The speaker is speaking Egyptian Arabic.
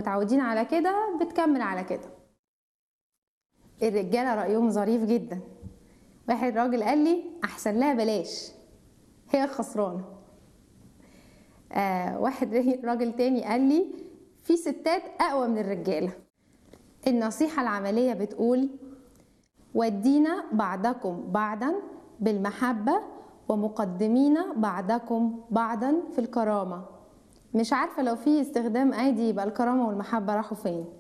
متعودين على كده بتكمل على كده الرجالة رأيهم ظريف جدا واحد راجل قال لي أحسن لها بلاش هي خسرانة آه واحد راجل تاني قال لي في ستات أقوى من الرجالة النصيحة العملية بتقول ودينا بعضكم بعضا بالمحبة ومقدمين بعضكم بعضا في الكرامة مش عارفة لو في استخدام عادي يبقى الكرامة والمحبة راحوا فين